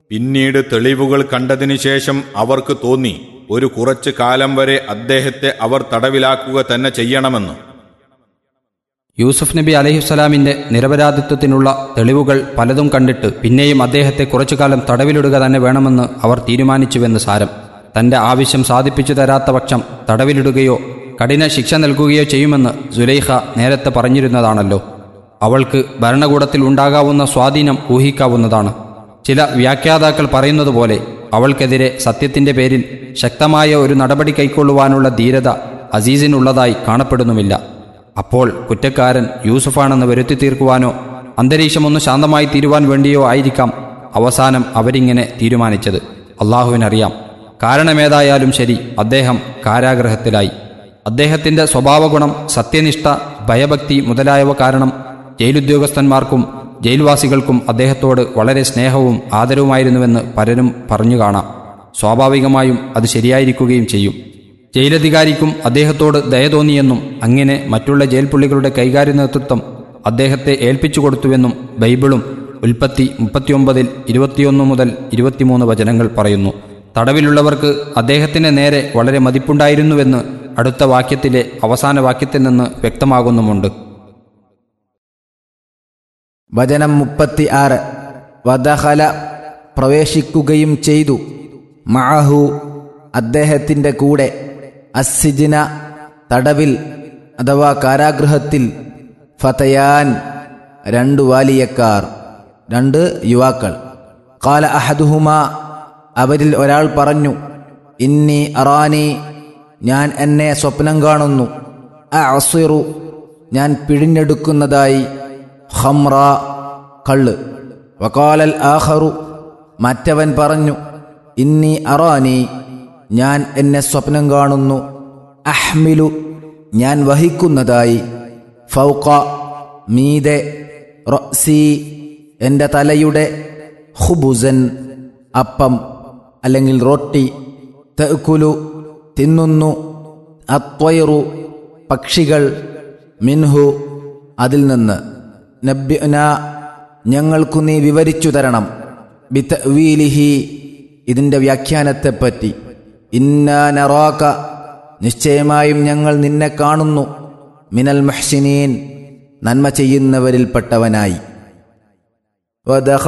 പിന്നീട് തെളിവുകൾ കണ്ടതിനു ശേഷം അവർക്ക് തോന്നി ഒരു കുറച്ചു കാലം വരെ അദ്ദേഹത്തെ അവർ തടവിലാക്കുക തന്നെ ചെയ്യണമെന്ന് യൂസുഫ് നബി അലഹിസ്സലാമിന്റെ നിരപരാധിത്വത്തിനുള്ള തെളിവുകൾ പലതും കണ്ടിട്ട് പിന്നെയും അദ്ദേഹത്തെ കുറച്ചുകാലം തടവിലിടുക തന്നെ വേണമെന്ന് അവർ തീരുമാനിച്ചുവെന്ന് സാരം തന്റെ ആവശ്യം സാധിപ്പിച്ചു തരാത്ത പക്ഷം തടവിലിടുകയോ കഠിന ശിക്ഷ നൽകുകയോ ചെയ്യുമെന്ന് സുലൈഖ നേരത്തെ പറഞ്ഞിരുന്നതാണല്ലോ അവൾക്ക് ഭരണകൂടത്തിൽ ഉണ്ടാകാവുന്ന സ്വാധീനം ഊഹിക്കാവുന്നതാണ് ചില വ്യാഖ്യാതാക്കൾ പറയുന്നത് പോലെ അവൾക്കെതിരെ സത്യത്തിന്റെ പേരിൽ ശക്തമായ ഒരു നടപടി കൈക്കൊള്ളുവാനുള്ള ധീരത അസീസിനുള്ളതായി കാണപ്പെടുന്നുമില്ല അപ്പോൾ കുറ്റക്കാരൻ യൂസുഫാണെന്ന് വരുത്തി തീർക്കുവാനോ അന്തരീക്ഷമൊന്ന് ശാന്തമായി തീരുവാൻ വേണ്ടിയോ ആയിരിക്കാം അവസാനം അവരിങ്ങനെ തീരുമാനിച്ചത് അള്ളാഹുവിനറിയാം കാരണമേതായാലും ശരി അദ്ദേഹം കാരാഗ്രഹത്തിലായി അദ്ദേഹത്തിന്റെ സ്വഭാവഗുണം സത്യനിഷ്ഠ ഭയഭക്തി മുതലായവ കാരണം ജയിലുദ്യോഗസ്ഥന്മാർക്കും ജയിൽവാസികൾക്കും അദ്ദേഹത്തോട് വളരെ സ്നേഹവും ആദരവുമായിരുന്നുവെന്ന് പലരും പറഞ്ഞു കാണാം സ്വാഭാവികമായും അത് ശരിയായിരിക്കുകയും ചെയ്യും ജയിലധികാരിക്കും അദ്ദേഹത്തോട് ദയ തോന്നിയെന്നും അങ്ങനെ മറ്റുള്ള ജയിൽ പുള്ളികളുടെ കൈകാര്യ നേതൃത്വം അദ്ദേഹത്തെ ഏൽപ്പിച്ചു കൊടുത്തുവെന്നും ബൈബിളും ഉൽപ്പത്തി മുപ്പത്തിയൊമ്പതിൽ ഇരുപത്തിയൊന്ന് മുതൽ ഇരുപത്തിമൂന്ന് വചനങ്ങൾ പറയുന്നു തടവിലുള്ളവർക്ക് അദ്ദേഹത്തിന് നേരെ വളരെ മതിപ്പുണ്ടായിരുന്നുവെന്ന് അടുത്ത വാക്യത്തിലെ അവസാന വാക്യത്തിൽ നിന്ന് വ്യക്തമാകുന്നുമുണ്ട് വചനം മുപ്പത്തി ആറ് വദഹല പ്രവേശിക്കുകയും ചെയ്തു മഅഹു അദ്ദേഹത്തിൻ്റെ കൂടെ അസ്സിജിന തടവിൽ അഥവാ കാരാഗൃഹത്തിൽ ഫതയാൻ രണ്ടു വാലിയക്കാർ രണ്ട് യുവാക്കൾ കാല അഹദുഹുമ അവരിൽ ഒരാൾ പറഞ്ഞു ഇന്നി അറാനി ഞാൻ എന്നെ സ്വപ്നം കാണുന്നു അസിറു ഞാൻ പിഴിഞ്ഞെടുക്കുന്നതായി ഹംറ കള്ള് വക്കാലൽ ആഹറു മറ്റവൻ പറഞ്ഞു ഇന്നി അറാനി ഞാൻ എന്നെ സ്വപ്നം കാണുന്നു അഹ്മിലു ഞാൻ വഹിക്കുന്നതായി ഫൗക മീതെ റൊസി എൻ്റെ തലയുടെ ഹുബുസൻ അപ്പം അല്ലെങ്കിൽ റൊട്ടി തെക്കുലു തിന്നുന്നു അത്വയറു പക്ഷികൾ മിൻഹു അതിൽ നിന്ന് നബ്യന ഞങ്ങൾക്കു നീ വിവരിച്ചു തരണം ബിത്തവീലിഹി ഇതിൻ്റെ വ്യാഖ്യാനത്തെപ്പറ്റി ഇന്നാ നറാക നിശ്ചയമായും ഞങ്ങൾ നിന്നെ കാണുന്നു മിനൽ മുഹ്സിനീൻ നന്മ ചെയ്യുന്നവരിൽപ്പെട്ടവനായി വദഖ